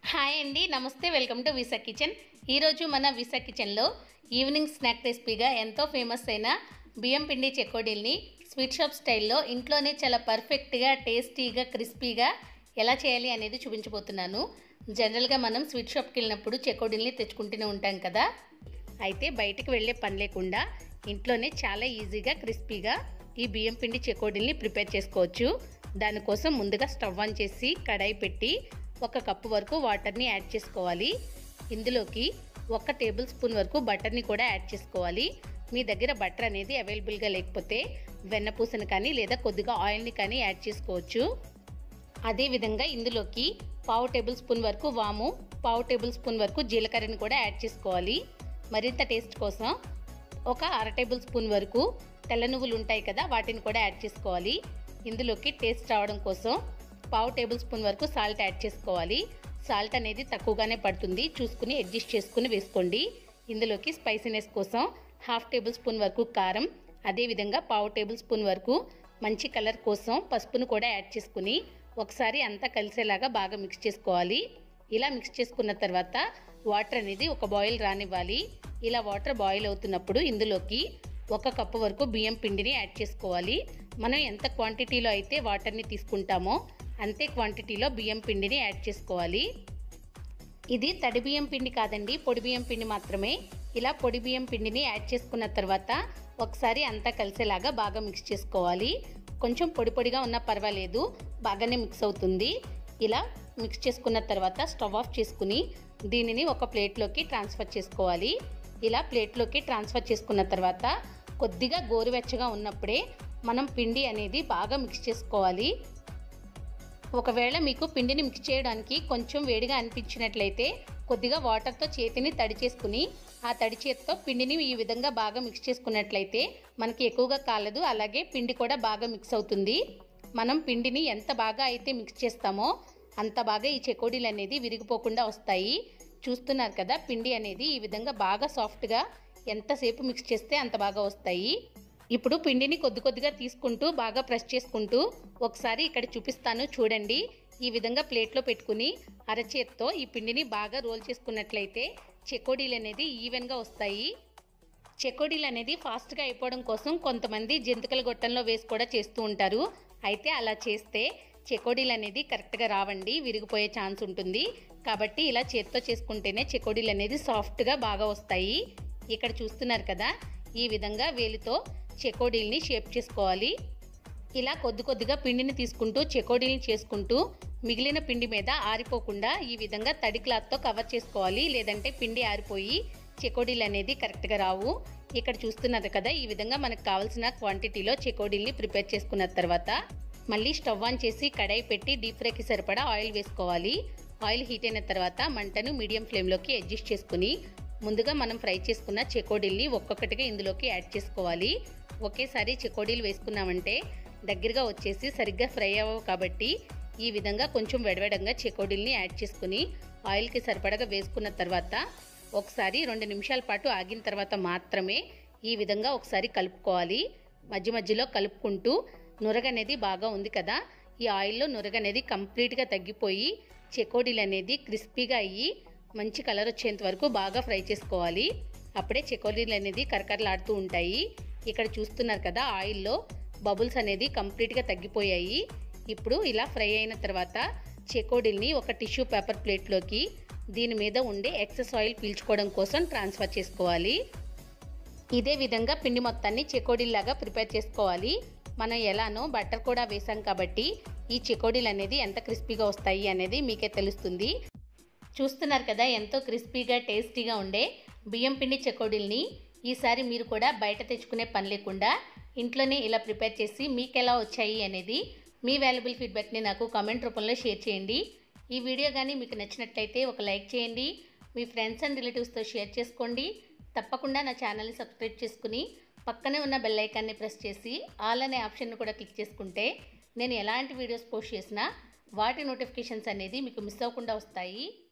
hi అండి నమస్తే welcome to visa kitchen ఈరోజు మన విసా కిచెన్లో ఈవినింగ్ స్నాక్ రెసిపీగా ఎంతో ఫేమస్ అయిన బియ్యం పిండి చెకోడీల్ని స్వీట్ షాప్ స్టైల్లో ఇంట్లోనే చాలా పర్ఫెక్ట్గా టేస్టీగా క్రిస్పీగా ఎలా చేయాలి అనేది చూపించబోతున్నాను జనరల్గా మనం స్వీట్ షాప్కి వెళ్ళినప్పుడు చెకోడీల్ని తెచ్చుకుంటూనే ఉంటాం కదా అయితే బయటికి వెళ్ళే పని లేకుండా ఇంట్లోనే చాలా ఈజీగా క్రిస్పీగా ఈ బియ్యం పిండి చెకోడీల్ని ప్రిపేర్ చేసుకోవచ్చు దానికోసం ముందుగా స్టవ్ ఆన్ చేసి కడాయి పెట్టి ఒక కప్పు వరకు వాటర్ని యాడ్ చేసుకోవాలి ఇందులోకి ఒక టేబుల్ స్పూన్ వరకు బటర్ని కూడా యాడ్ చేసుకోవాలి మీ దగ్గర బటర్ అనేది అవైలబుల్గా లేకపోతే వెన్నపూసను కానీ లేదా కొద్దిగా ఆయిల్ని కానీ యాడ్ చేసుకోవచ్చు అదేవిధంగా ఇందులోకి పావు టేబుల్ స్పూన్ వరకు వాము పావు టేబుల్ స్పూన్ వరకు జీలకర్రని కూడా యాడ్ చేసుకోవాలి మరింత టేస్ట్ కోసం ఒక అర టేబుల్ స్పూన్ వరకు తెల్ల నువ్వులు ఉంటాయి కదా వాటిని కూడా యాడ్ చేసుకోవాలి ఇందులోకి టేస్ట్ రావడం కోసం పావు టేబుల్ స్పూన్ వరకు సాల్ట్ యాడ్ చేసుకోవాలి సాల్ట్ అనేది తక్కువగానే పడుతుంది చూసుకుని అడ్జస్ట్ చేసుకుని వేసుకోండి ఇందులోకి స్పైసీనెస్ కోసం హాఫ్ టేబుల్ స్పూన్ వరకు కారం అదేవిధంగా పావు టేబుల్ స్పూన్ వరకు మంచి కలర్ కోసం పసుపును కూడా యాడ్ చేసుకుని ఒకసారి అంతా కలిసేలాగా బాగా మిక్స్ చేసుకోవాలి ఇలా మిక్స్ చేసుకున్న తర్వాత వాటర్ అనేది ఒక బాయిల్ రానివ్వాలి ఇలా వాటర్ బాయిల్ అవుతున్నప్పుడు ఇందులోకి ఒక కప్పు వరకు బియ్యం పిండిని యాడ్ చేసుకోవాలి మనం ఎంత క్వాంటిటీలో అయితే వాటర్ని తీసుకుంటామో అంతే క్వాంటిటీలో బియ్యం పిండిని యాడ్ చేసుకోవాలి ఇది తడి బియ్యం పిండి కాదండి పొడి బియ్యం పిండి మాత్రమే ఇలా పొడి బియ్యం పిండిని యాడ్ చేసుకున్న తర్వాత ఒకసారి అంతా కలిసేలాగా బాగా మిక్స్ చేసుకోవాలి కొంచెం పొడి పొడిగా ఉన్నా పర్వాలేదు బాగానే మిక్స్ అవుతుంది ఇలా మిక్స్ చేసుకున్న తర్వాత స్టవ్ ఆఫ్ చేసుకుని దీనిని ఒక ప్లేట్లోకి ట్రాన్స్ఫర్ చేసుకోవాలి ఇలా ప్లేట్లోకి ట్రాన్స్ఫర్ చేసుకున్న తర్వాత కొద్దిగా గోరువెచ్చగా ఉన్నప్పుడే మనం పిండి అనేది బాగా మిక్స్ చేసుకోవాలి ఒకవేళ మీకు పిండిని మిక్స్ చేయడానికి కొంచెం వేడిగా అనిపించినట్లయితే కొద్దిగా వాటర్తో చేతిని తడి చేసుకుని ఆ తడి చేతితో పిండిని ఈ విధంగా బాగా మిక్స్ చేసుకున్నట్లయితే మనకి ఎక్కువగా కాలదు అలాగే పిండి కూడా బాగా మిక్స్ అవుతుంది మనం పిండిని ఎంత బాగా అయితే మిక్స్ చేస్తామో అంత బాగా ఈ చెకోడీలు అనేది విరిగిపోకుండా వస్తాయి చూస్తున్నారు కదా పిండి అనేది ఈ విధంగా బాగా సాఫ్ట్గా ఎంతసేపు మిక్స్ చేస్తే అంత బాగా వస్తాయి ఇప్పుడు పిండిని కొద్ది కొద్దిగా తీసుకుంటూ బాగా ప్రెస్ చేసుకుంటూ ఒకసారి ఇక్కడ చూపిస్తాను చూడండి ఈ విధంగా ప్లేట్లో పెట్టుకుని అరచేత్తో ఈ పిండిని బాగా రోల్ చేసుకున్నట్లయితే చెకోడీలు అనేది ఈవెన్గా వస్తాయి చెకోడీలు అనేది ఫాస్ట్గా అయిపోవడం కోసం కొంతమంది జంతికల గొట్టంలో వేసి కూడా చేస్తూ ఉంటారు అయితే అలా చేస్తే చెకోడీలు అనేది కరెక్ట్గా రావండి విరిగిపోయే ఛాన్స్ ఉంటుంది కాబట్టి ఇలా చేత్తో చేసుకుంటేనే చెకోడీలు అనేది సాఫ్ట్గా బాగా వస్తాయి ఇక్కడ చూస్తున్నారు కదా ఈ విధంగా వేలితో చెకోడీల్ని షేప్ చేసుకోవాలి ఇలా కొద్ది కొద్దిగా పిండిని తీసుకుంటూ చెకోడీల్ని చేసుకుంటూ మిగిలిన పిండి మీద ఆరిపోకుండా ఈ విధంగా తడి క్లాత్తో కవర్ చేసుకోవాలి లేదంటే పిండి ఆరిపోయి చెకోడీలు అనేది కరెక్ట్గా రావు ఇక్కడ చూస్తున్నారు కదా ఈ విధంగా మనకు కావాల్సిన క్వాంటిటీలో చెకోడీల్ని ప్రిపేర్ చేసుకున్న తర్వాత మళ్ళీ స్టవ్ ఆన్ చేసి కడాయి పెట్టి డీప్ ఫ్రైకి సరిపడా ఆయిల్ వేసుకోవాలి ఆయిల్ హీట్ అయిన తర్వాత మంటను మీడియం ఫ్లేమ్లోకి అడ్జస్ట్ చేసుకుని ముందుగా మనం ఫ్రై చేసుకున్న చెకోడీల్ని ఒక్కొక్కటిగా ఇందులోకి యాడ్ చేసుకోవాలి ఒకేసారి చెకోడీలు వేసుకున్నామంటే దగ్గరగా వచ్చేసి సరిగ్గా ఫ్రై అవ్వవు కాబట్టి ఈ విధంగా కొంచెం వెడవెడంగా చెకోడీల్ని యాడ్ చేసుకుని ఆయిల్కి సరిపడగా వేసుకున్న తర్వాత ఒకసారి రెండు నిమిషాల పాటు ఆగిన తర్వాత మాత్రమే ఈ విధంగా ఒకసారి కలుపుకోవాలి మధ్య మధ్యలో కలుపుకుంటూ నురగ అనేది బాగా ఉంది కదా ఈ ఆయిల్లో నురగ అనేది కంప్లీట్గా తగ్గిపోయి చెకోడీలు అనేది క్రిస్పీగా అయ్యి మంచి కలర్ వచ్చేంత వరకు బాగా ఫ్రై చేసుకోవాలి అప్పుడే చెకోడీలు అనేది కరకరలాడుతూ ఉంటాయి ఇక్కడ చూస్తున్నారు కదా ఆయిల్లో బబుల్స్ అనేది కంప్లీట్గా తగ్గిపోయాయి ఇప్పుడు ఇలా ఫ్రై అయిన తర్వాత చెకోడీల్ని ఒక టిష్యూ పేపర్ ప్లేట్లోకి దీని మీద ఉండే ఎక్సెస్ ఆయిల్ పీల్చుకోవడం కోసం ట్రాన్స్ఫర్ చేసుకోవాలి ఇదే విధంగా పిండి మొత్తాన్ని చెకోడీల్లాగా ప్రిపేర్ చేసుకోవాలి మనం ఎలానో బటర్ కూడా వేసాం కాబట్టి ఈ చెకోడీలు అనేది ఎంత క్రిస్పీగా వస్తాయి అనేది మీకే తెలుస్తుంది చూస్తున్నారు కదా ఎంతో క్రిస్పీగా టేస్టీగా ఉండే బియ్యం పిండి చెకోడీల్ని ఈసారి మీరు కూడా బయట తెచ్చుకునే పని లేకుండా ఇంట్లోనే ఇలా ప్రిపేర్ చేసి మీకు ఎలా వచ్చాయి అనేది మీ వాల్యుబుల్ ఫీడ్బ్యాక్ని నాకు కామెంట్ రూపంలో షేర్ చేయండి ఈ వీడియో కానీ మీకు నచ్చినట్లయితే ఒక లైక్ చేయండి మీ ఫ్రెండ్స్ అండ్ రిలేటివ్స్తో షేర్ చేసుకోండి తప్పకుండా నా ఛానల్ని సబ్స్క్రైబ్ చేసుకుని పక్కనే ఉన్న బెల్ ఐకాన్ని ప్రెస్ చేసి ఆల్ అనే ఆప్షన్ను కూడా క్లిక్ చేసుకుంటే నేను ఎలాంటి వీడియోస్ పోస్ట్ చేసినా వాటి నోటిఫికేషన్స్ అనేది మీకు మిస్ అవ్వకుండా వస్తాయి